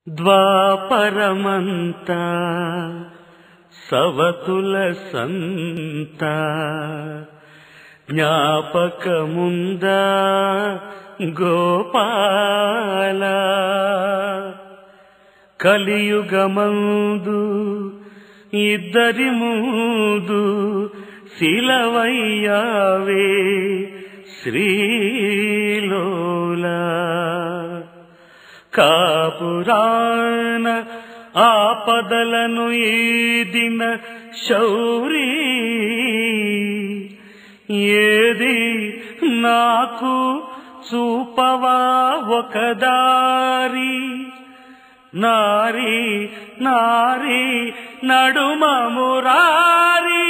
ద్వాపరమంతా సవతుల సంత జ్ఞాపకముందా గోపాల కలియుగమందు ఇద్దరి ముందు శిలవయ్యావే శ్రీలోలా కాపురాన ఆపదలను ఈదిన శౌరీ ఏది నాకు చూపవా ఒక దారి నారి నారి నడుమ మురారి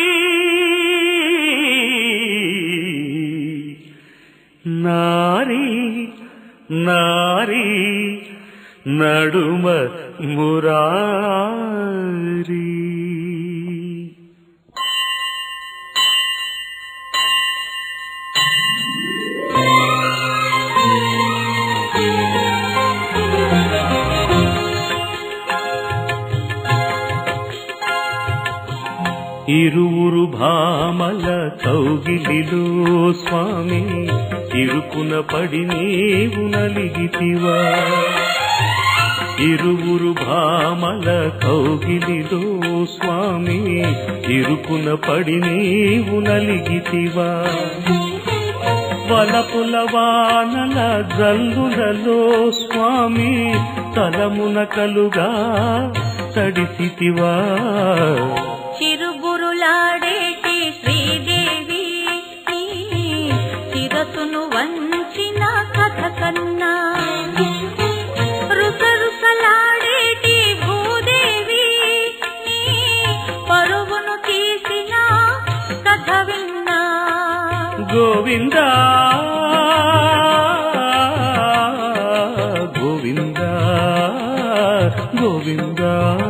నారి నారి నడుమ మురారి ఇరువురు భామల కౌగిలిలో స్వామి ఇరుకున పడి నీవు నలిగితివా ఇరువురు భామల కౌగిలిలో స్వామి ఇరుకున పడి నీవు నలిగితివా వలపుల వానల జల్లులలో స్వామి తలమున కలుగా తడిసితివా చిరుబురులాడేటి శ్రీదేవి నీ శిరసును వంచిన కథ కన్నా రుసరుసలాడేటి భూదేవి నీ పరువును తీసిన కథ విన్నా గోవింద గోవింద గోవింద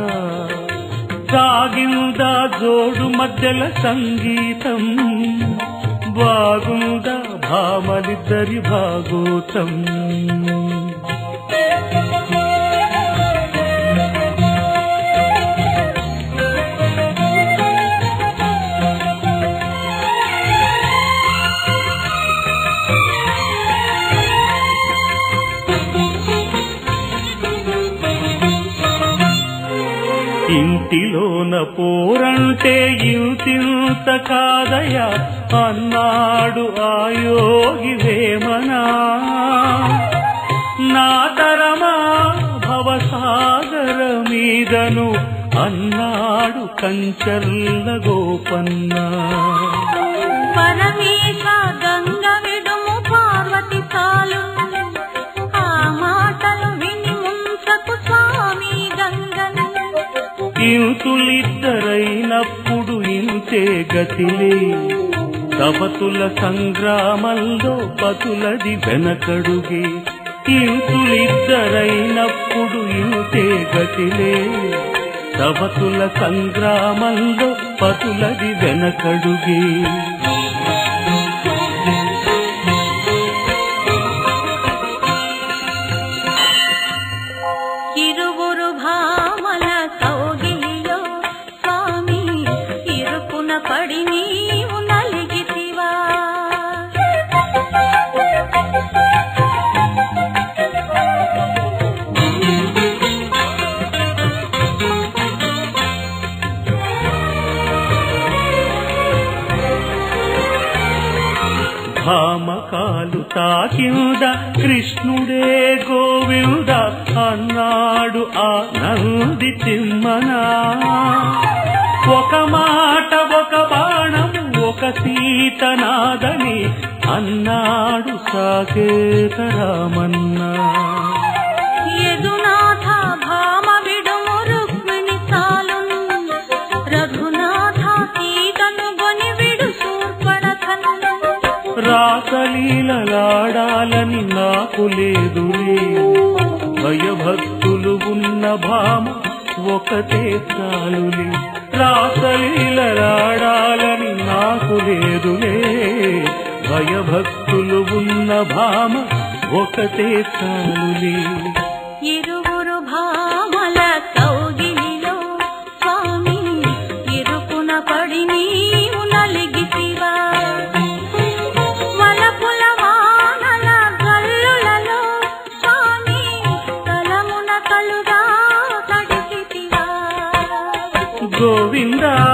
సాగింద జోడు మధ్యల సంగీతం బాగుందా భామలిద్దరి భాగోతం ఇంటిలోన పోరంటే ఇంతింత కాదయా అన్నాడు ఆ యోగి వేమనా నా తరమా భవసాగర మీదను అన్నాడు కంచర్ల గోపన్నా పరమేశ గంగ విడుము పార్వతి చాలు ఆ మాటలు విని ముంచకు స్వామి గంగను ఇంతులిద్దరైనప్పుడు ఇంతే గతిలే తపతుల సంగ్రామంలో పతులది వెనకడుగే ఇంతులిద్దరైనప్పుడు ఇంతే గతిలే తపతుల సంగ్రామంలో పతులది వెనకడుగే ఇరువురు భామల కౌగిలిలో స్వామి ఇరుకున పడి నీవు నలిగితివా భామకాలు తాకింద కృష్ణుడే గోవింద అన్నాడు ఆ నంది తిమ్మనా ఒక మాట ఒక బాణం ఒక సీతనాదని అన్నాడు సాకేత రామన్నా యదునాథ భామ విడుము రుక్మిణి చాలును రఘునాథ సీతను గొని విడు శూర్పణఖను రాసలీలలాడాలని నాకు లేదులే భయభక్తులు ఉన్న భామ ఒకటే చాలులే రాసలీలలాడాలని నాకు లేదులే భయభక్తులు ఉన్న భామ ఒకటే చాలులే ఇరువురు భా గోవిందా